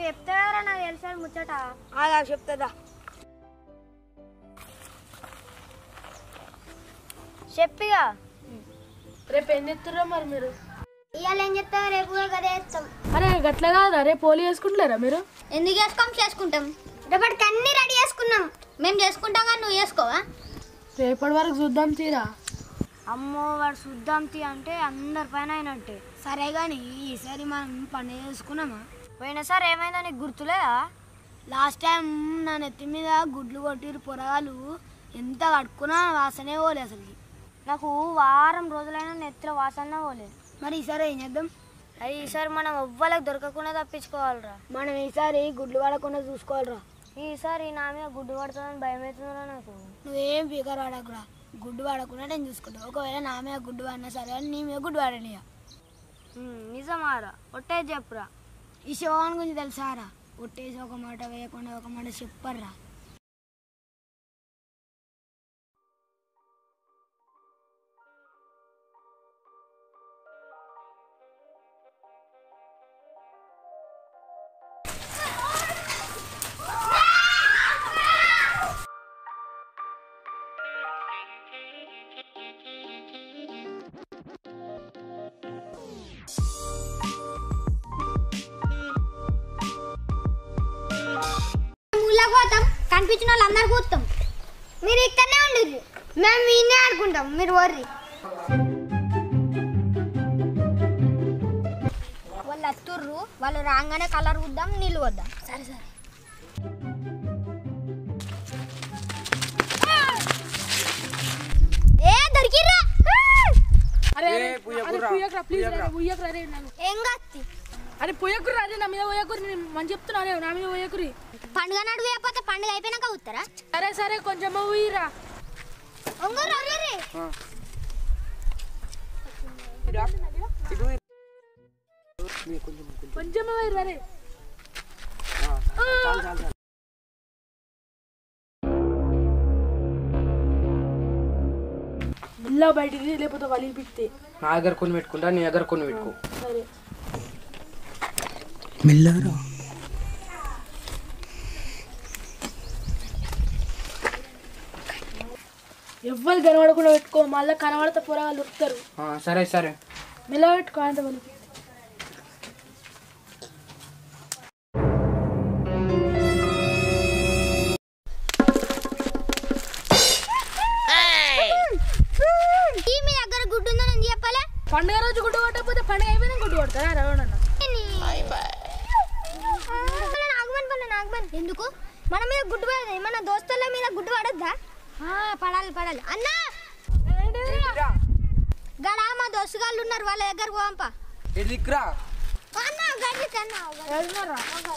చెప్తారా నాకు తెలిసాడు ముచ్చట ఆగా చెప్తుందా చెప్పిగా రేపు ఏం చెప్తారా మరి మీరు ఇవాళ ఏం చెప్తావు రేపు కూడా గదే చేస్తాం అరే గట్ల కాదా రేపు పోలీ వేసుకుంటారా మీరు ఎందుకు చేసుకోం చేసుకుంటాం రేపటికి అన్ని రెడీ చేసుకున్నాం మేము చేసుకుంటాం కానీ నువ్వు చేసుకోవా రేపటి వరకు చూద్దాం తీరా అమ్మో వాడు చూద్దాం తీ అంటే అందరి పైన అయినట్టే సరే కానీ ఈసారి మనం పండుగ చేసుకున్నామా పోయినసారి ఏమైందో నీకు గుర్తులేదా లాస్ట్ టైం నా నెత్తి మీద గుడ్లు కొట్టిరు పొరగాలు ఎంత కట్టుకున్నా వాసనే పోలే అసలుకి నాకు వారం రోజులైనా నెత్తిలో వాసన పోలేదు మరి ఈసారి ఏం చేద్దాం అది ఈసారి మనం ఎవ్వలకు దొరకకుండా తప్పించుకోవాలిరా మనం ఈసారి గుడ్లు పడకుండా చూసుకోవాలిరా ఈసారి నా మీద గుడ్డు పడుతుందని భయం అవుతుందిరా నాకు నువ్వేం ఫిగర్ వాడకురా గుడ్డు వాడకుండా నేను చూసుకుంటా ఒకవేళ నా మీద గుడ్డు వాడినా సరే కానీ నీ మీద గుడ్డు వాడనియా ఉమ్, నిజమారా ఒట్టే చెప్పురా ఈ శివాన్ గురించి తెలుసారా ఒట్టేసి ఒక మాట వేయకుండా ఒక మాట చెప్పర్రా ఊళ్ళోకి పోతాం కనిపించిన వాళ్ళు అందరు కూర్తాం మీరు ఇక్కడనే ఉండరు మేము వీనే ఆడుకుంటాం మీరు వర్రి వాళ్ళు అత్తుర్రు వాళ్ళు రాగానే కలర్ వద్దాం నీళ్ళు వద్దాం సరే సరే ఏ దొరికిర్రా అరే అరే, అరే పుయ్యకురా ప్లీజ్ అరే పుయ్యకురా అరే నాకు ఏం కత్తి అరే పుయ్యకురా అరే నా మీద పోయకురి నేను మంచి చెప్తున్నా అరే నా మీద పోయకురి పండుగ నడుగు అయిపోతే పండుగ అయిపోయినాక ఉత్తరా సరే సరే కొంచెం పోయిరా ఒంగోరు ఒర్రి కొంచెం పోయిరా అరే మెల్ల బయటికి లేకపోతే వలిగి పిక్తే నా దగ్గర కొన్ని పెట్టుకుంటా నీ దగ్గర కొన్ని పెట్టుకో సరే మెల్లగా ఎవ్వరు కనబడకుండా పెట్టుకో మళ్ళీ కనబడితే పొరగాలు దొరుకుతారు సరే సరే మెల్ల పెట్టుకో అంత వలిగి ఈ మీ దగ్గర గుడ్డు ఉందని ఎందుకు చెప్పాలా పండుగ రోజు గుడ్డు కొట్టకపోతే పండుగ అయిపోయినా గుడ్డు కొడతారా రవణ నాగమన్ పల్ల నాగమన్ ఎందుకు మన మీద గుడ్డు పడదు మన దోస్తుల మీద గుడ్డు పడద్దా పడాలి పడాలి అన్నా గడా మా దోస్తుగాళ్ళు ఉన్నారు వాళ్ళ దగ్గర పోంప ఎదిక్రా అన్న గడ్డి కన్నా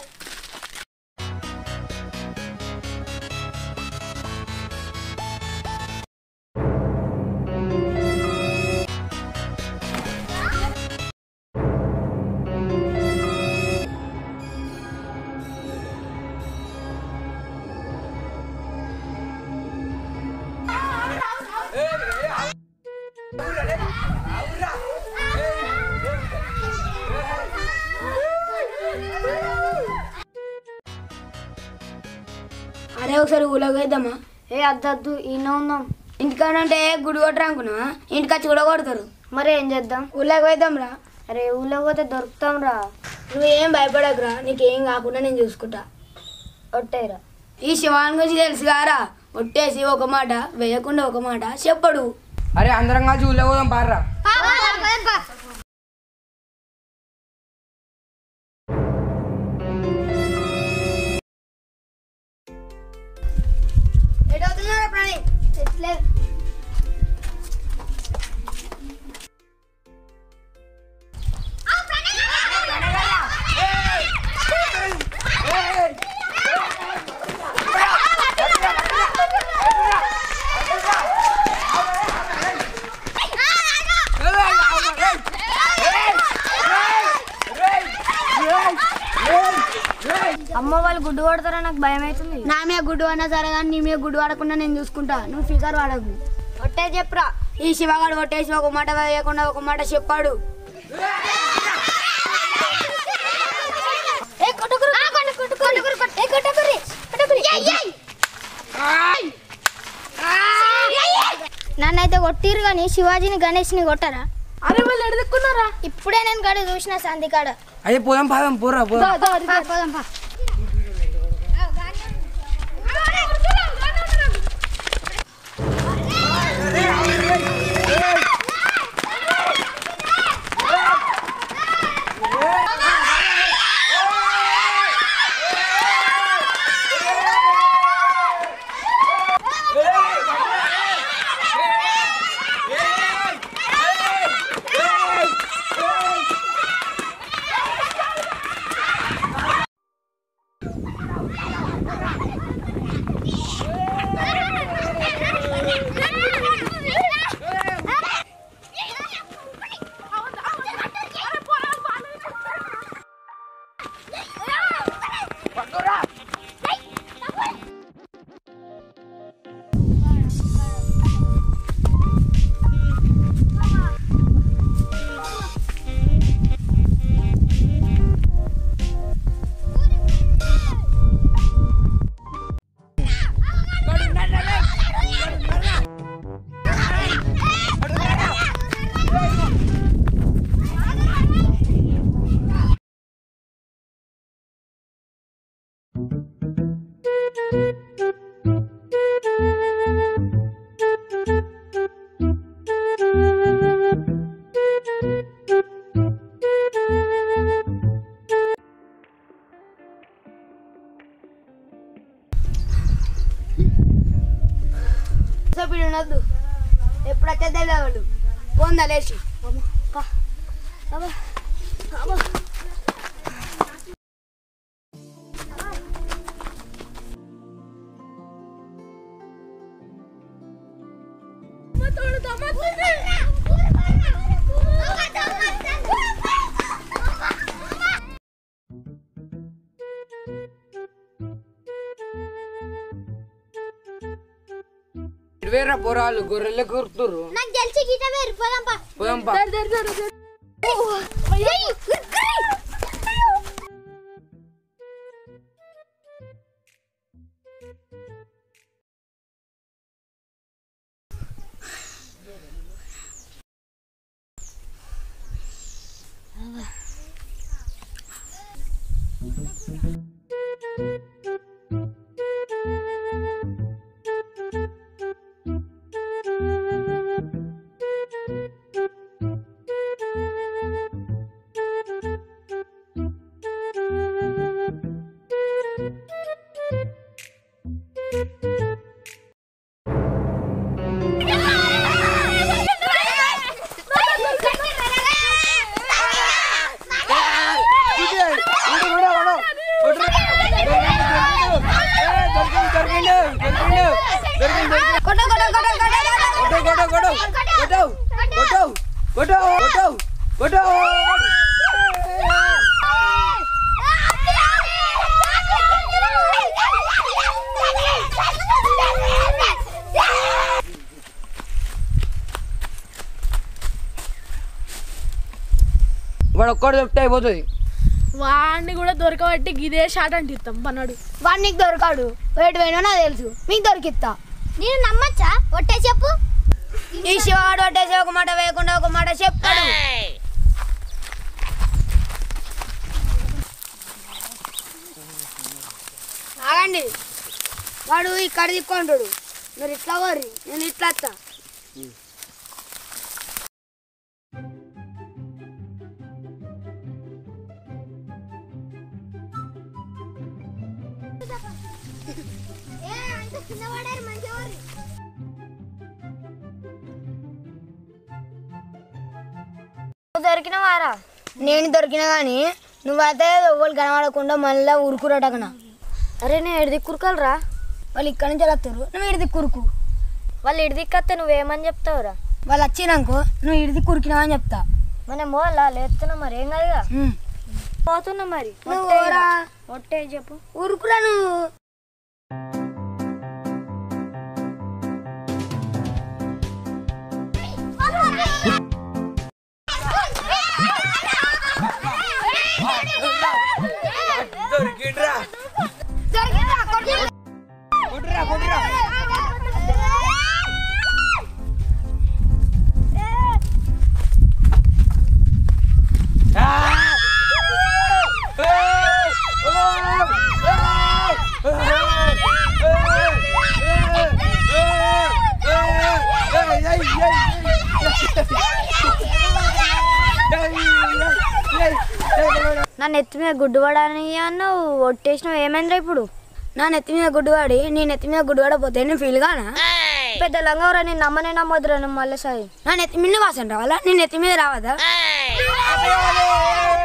అరే ఒకసారి ఊళ్ళోకి వేద్దామా ఏ అద్దద్దు ఈయన ఉందాం ఇంటికాడంటే గుడి కొట్టరు అనుకున్నా ఇంటికి వచ్చి కూడా కొడతారు మరి ఏం చేద్దాం ఊళ్ళోకి వేద్దాంరా అరే ఊళ్ళో పోతే దొరుకుతాం రా నువ్వేం భయపడకురా నీకేం కాకుండా నేను చూసుకుంటా ఒట్టేరా ఈ శివాన్ గురించి తెలుసు కారా ఒట్టేసి ఒక మాట వేయకుండా ఒక మాట చెప్పడు అరే అందరం కలిసి ఊళ్ళో పోదాం పార్రా అమ్మ వాళ్ళు గుడ్డు కొడతారా నాకు భయం అవుతుంది నా మీద గుడ్డు అన్నా సరే కానీ నీ మీద గుడ్డు వాడకుండా నేను చూసుకుంటా నువ్వు ఫిగర్ వాడకు ఒట్టే చెప్పురా ఈ శివగాడు కొట్టేసి ఒక మాట వేయకుండా ఒక మాట చెప్పాడు ఏ కొట్టుకురు నన్నైతే కొట్టిరు కానీ శివాజీని గణేష్ని కొట్టరా అరే వాళ్ళు ఎడదెక్కున్నారా ఇప్పుడే నేను గడు చూసిన సంధి కాడ అయ్యే పోదాం పాదం పోరా పోదాం పా, పోదాం పా. సభ్యుడు ఉండద్దు ఎప్పుడు వచ్చేదే వాళ్ళు పోందా లేచి వేరా పోరాలు గొర్రెలు కూర్తురు నాకు తెలిసి గీత వేరు పోదాం పా పోదాం పా ఏయ్, ఉర్రి. కొట్టు, కొట్టు, కొట్టు, కొట్టు, కొట్టు. కొట్టు. వాడు ఒక్కడు చెప్తే అయిపోతుంది వాడిని కూడా దొరకబట్టి గిదే షాట్ అంటిస్తాం పన్నాడు వాడు నీకు దొరకాడు వేటి పోయినా నాకు తెలుసు మీకు దొరికిస్తా నేను నమ్మచ్చా ఒట్టే చెప్పు ఈ శివాడు ఒట్టేసి ఒక మాట వేయకుండా ఒక మాట చెప్తాడు ఆగండి వాడు ఇక్కడ దిక్కుంటాడు మీరు ఇట్లా వర్రి నేను ఇట్లా వస్తా ఏ, అంత కింద పడారు మంచిగా ఊరి. దొరికిన వారా నేను దొరికిన కానీ నువ్వైతే ఎవరు కనబడకుండా మళ్ళీ ఉరుకురటకనా అరే నేను ఎడిది కురకాలరా వాళ్ళు ఇక్కడ నుంచి వస్తారు నువ్వు ఇడిది కురుకు వాళ్ళు ఇడిదిక్కత్తే నువ్వేమని చెప్తావురా వాళ్ళు వచ్చినాకో నువ్వు ఇడిది కురికినావని చెప్తా మనం పోవాలా లేస్తున్నా మరి ఏం కాదుగా ఉమ్. పోతున్నా మరి నువ్వు ఒట్టే పోరా. ఒట్టే చెప్పు ఉరుకురా నువ్వు దొరికిండ్రా దొరికిందా? కొట్టు. నా నెత్తి మీద గుడ్డు పడని అన్నావు ఒట్టేసినావు ఏమైందిరా ఇప్పుడు నా నెత్తి మీద గుడ్డువాడి నీ నెత్తి మీద గుడ్డువాడపోతే నేను ఫీల్ గానా పెద్ద లంగవరా నేను నమ్మనే నమ్మొద్దురా నువ్వు మళ్ళీ సాయి నా నెత్తి మీద వాసన రావాలా నీ నెత్తి మీద రావదా